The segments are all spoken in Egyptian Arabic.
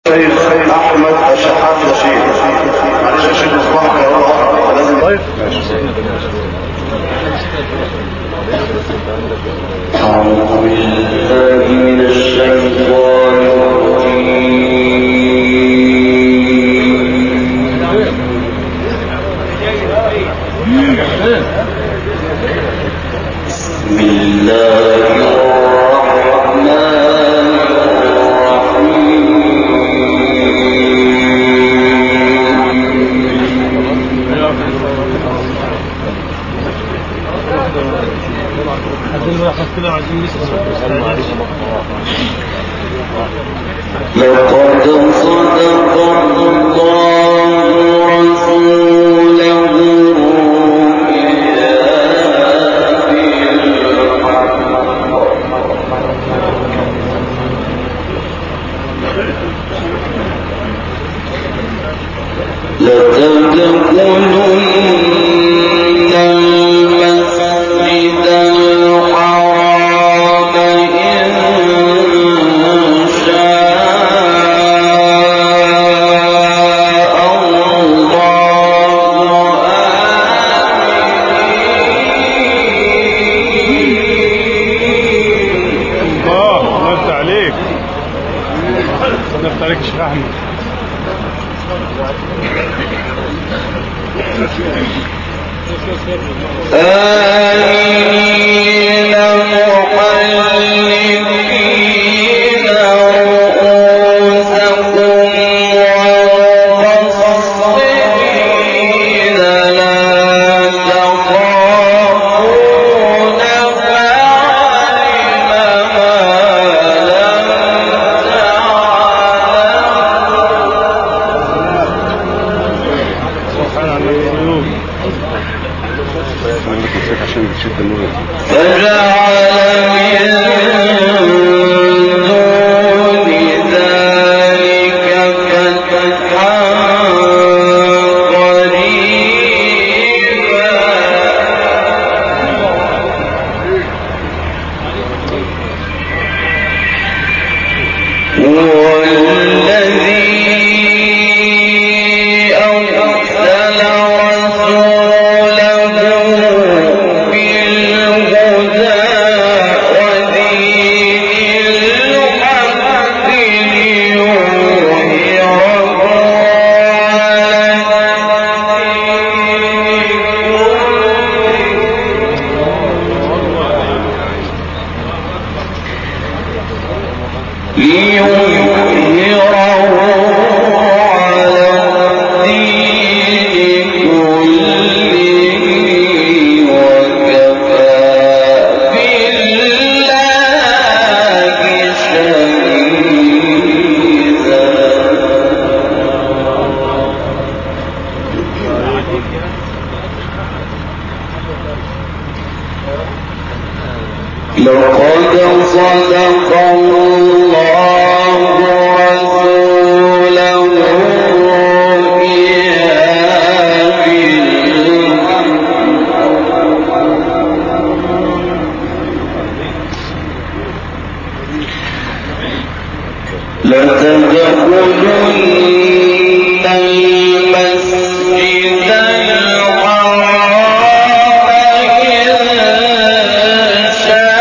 الشيخ احمد الشحات رشيد معلش يا شيخ اصبحك يا الله لازم طيب أعوذ بالله من الشيطان الرجيم بسم الله الرحمن الرحيم لقد صدق الله رسوله الرؤيا لتدخلن المسجد الحرام إن شاء الله آمين اه الله يفتح عليك الله يفتح عليك يا شيخ احمد آمين محلقين رؤوسكم ومقصرين لا تخافون فعلم ما لم تعلموا سبحان الله القيوم عشان بتشد النور فجعل من دون ذلك فتحا قريبا هو الذي أرسل رسوله بالهدى ودين الحق ليظهره ليظهره على الدين كله وكفى بالله شهيدا لقد صدق الله رسوله الرؤيا بالحق لتدخلن المسجد الحرام إن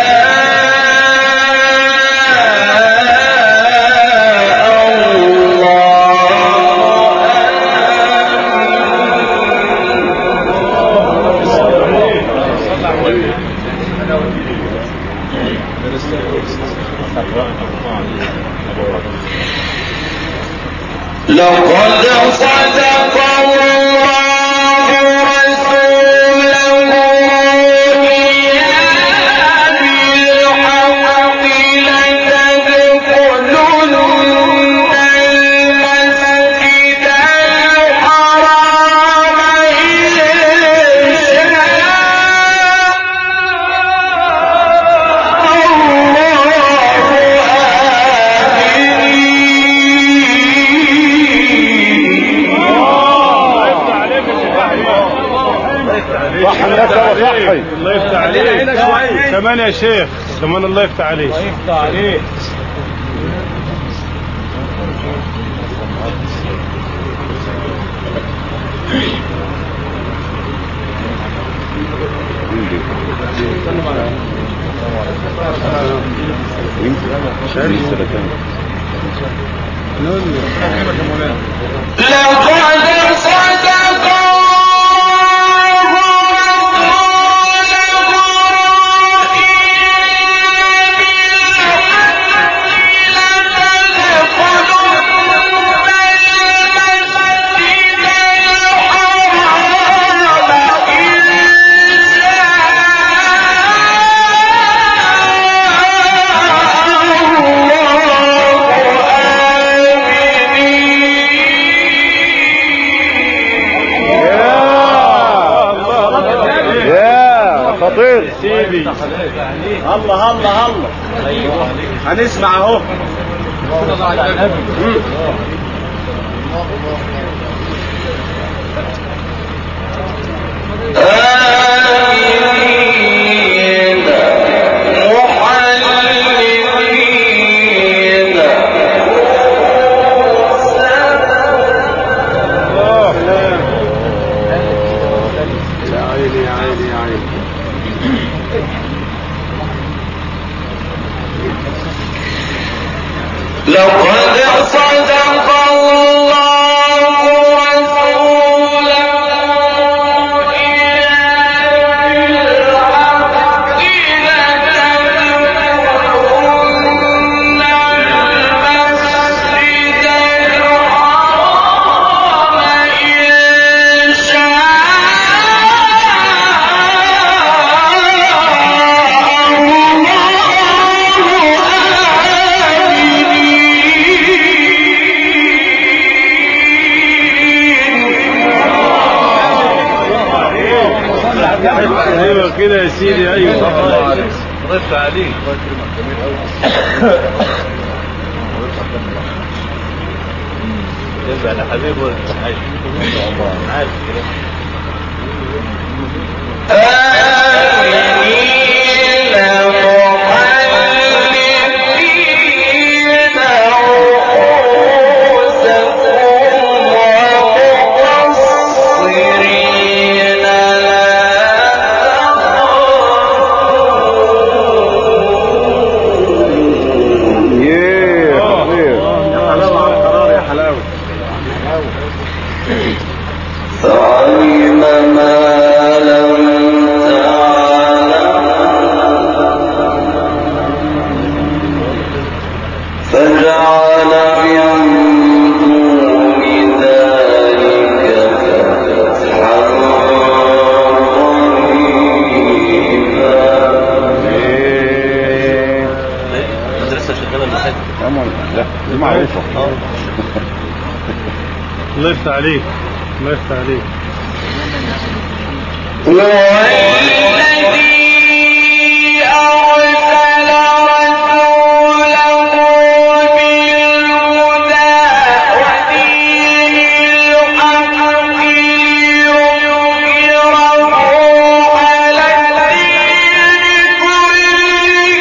شاء لقد صدق الله رسوله الرؤيا بالحق لتدخلن المسجد الحرام إن الله يفتح عليك يا شيخ احمد صح لك وصحي الله يفتح عليك كمان يا شيخ كمان الله يفتح عليك الله يفتح عليك لقد صدق يا خطير سيدي الله الله الله هنسمع اهو آمنين محللين يا عيني يا عيني يا عيني لقد صدق الله رسوله بالحق لتدخلن المسجد الحرام إن ايوه كده يا سيدي ايوه الله عليك ضيف عليك يبقى انا حبيبي ولا عايش عارف كده آمنين محلقين رؤوسكم ومقصرين لا يا خطير يا حلاوه على القرار يا حلاوه فعلم ما لم تعلم فجعل من دون ذلك فتحا قريبا مدرسه شغاله بالحج عمر لا دي معروفه الله يفتح عليك الله يفتح عليك والذي أرسل رسوله بالهدى ودين الحق ليظهره على الدين كله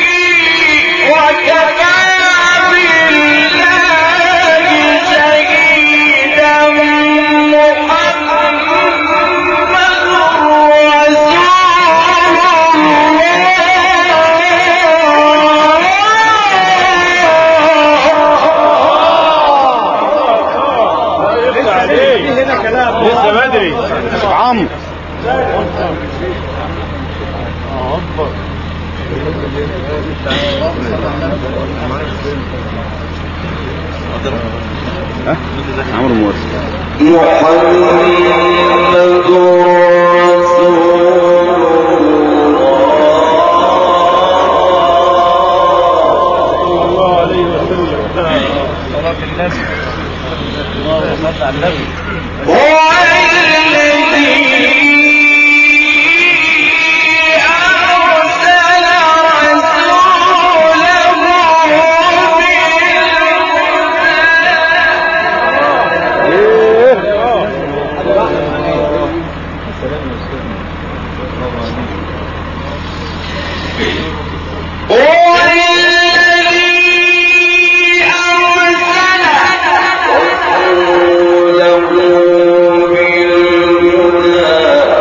وكفى بالله شهيدا محمد رسول الله يفتح عليك هنا كلام لسه بدري عمرو ها عمرو موسى محمد رسول صلى الله عليه وسلم صلاه النبي اللهم صل على النبي هو الذي أرسل رسوله هو الذي أرسل رسوله بالهدى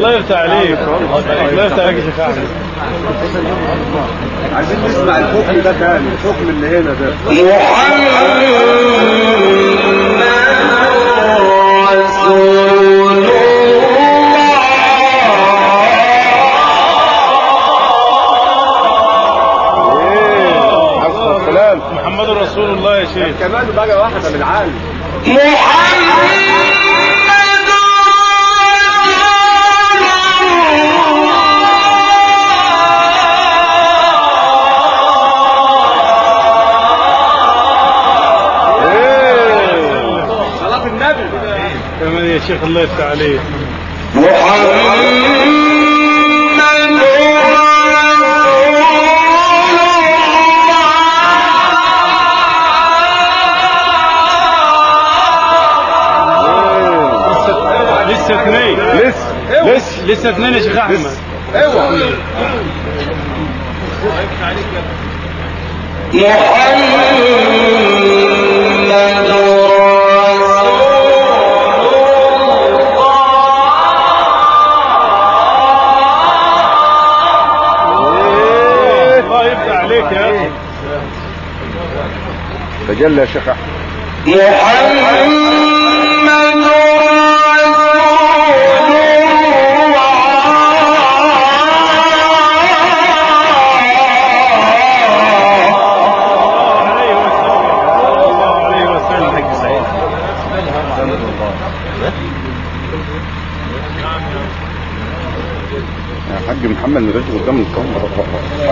الله يفتح عليك الله يفتح عليك يا شيخ احمد عايزين نسمع الحكم ده تاني الحكم اللي هنا ده حسن الكلام محمد رسول الله يا شيخ كمان بقى واحدة من العالم صلاة النبي كمان يا شيخ الله يفتح عليك لسه اثنين لسه لسه لسه اثنين يا شيخ احمد اوعى الله يفتح عليك يا اخي تجلى يا شيخ احمد عليه وسلم الله عليه وسلم يا حاج محمد نرجع قدام الكاميرا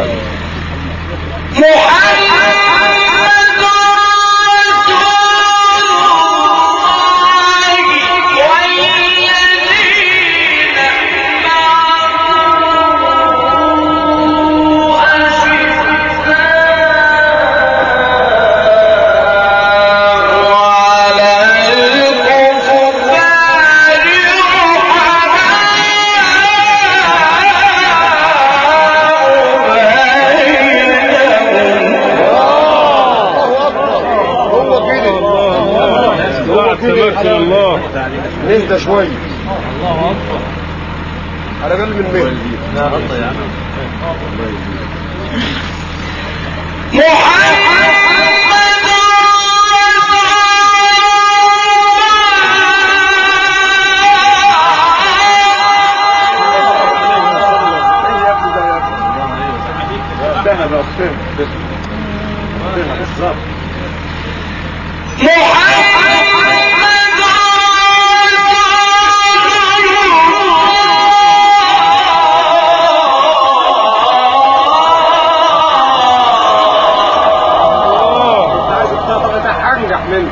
هو كده الله تبارك الله نهدى شوية على بالي من مهدي ذهب يا أستاذ ذهب بالظبط كنت عايز الطاقة ده هنجح منه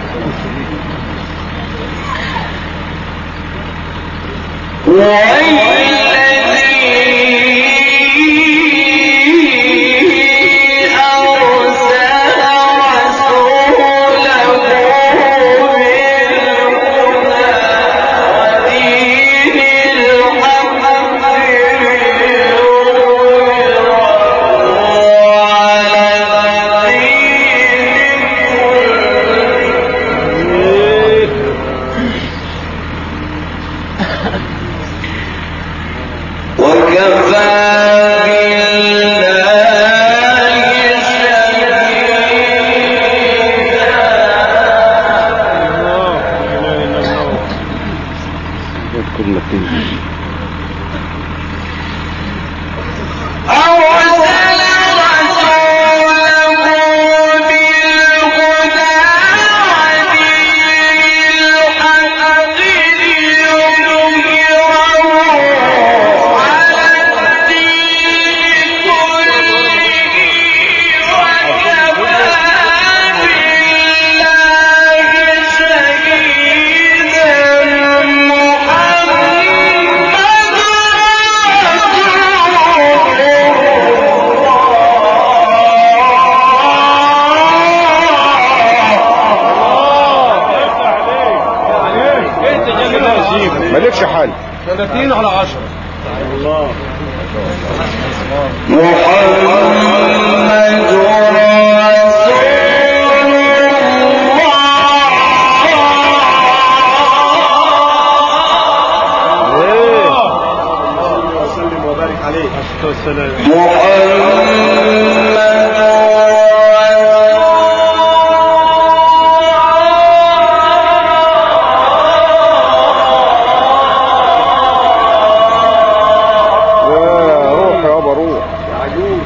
كلمة تنجي مالكش حل 30 على 10 ايه والسلام يا روح يابا روح يا عجوز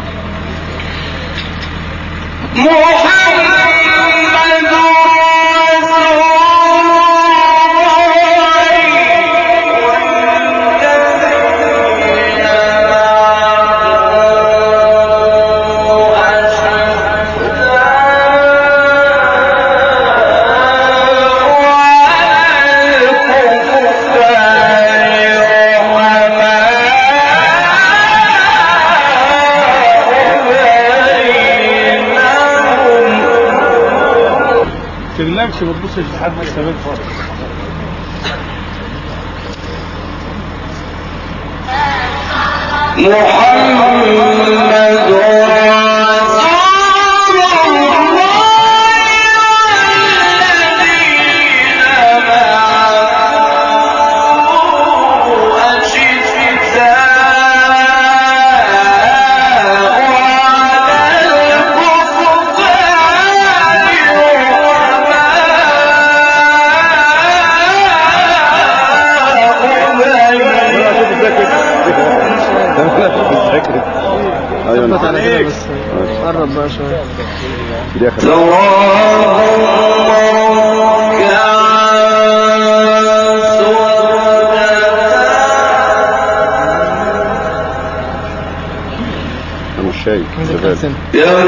تنامش ما تبصش لحد الشباب خالص محمد رسول ايوه ظبط على كده بس ماشي. قرب بقى شويه دي آخر. انا مش شايف انزل كام سنه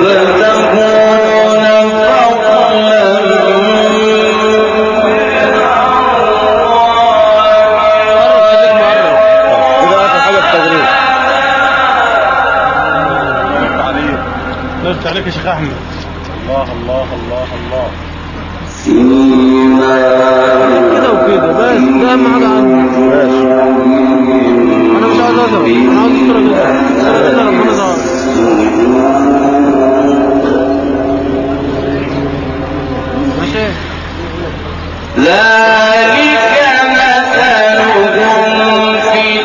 كده اخر حاجه التغريب نرجع عليك يا شيخ احمد الله الله الله الله كده وكده بس ده اهم حاجه عندي ماشي انا مش عايز اظهر انا عاوز الصوره كده الصوره كده ربنا ظهر ماشي ذلك مثلهم في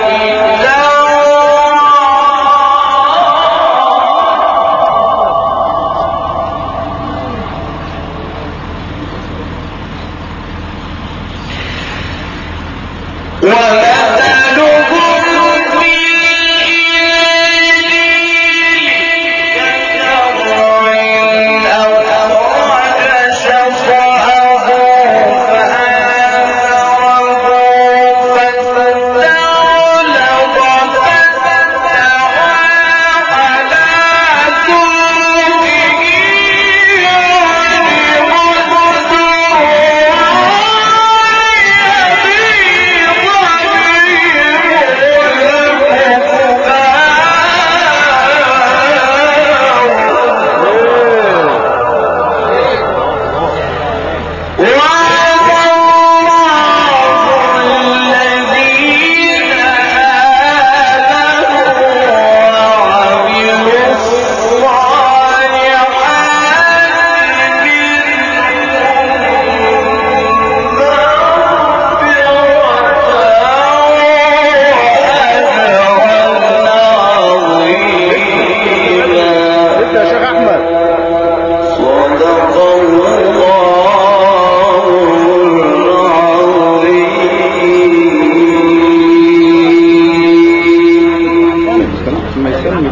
التوراة وما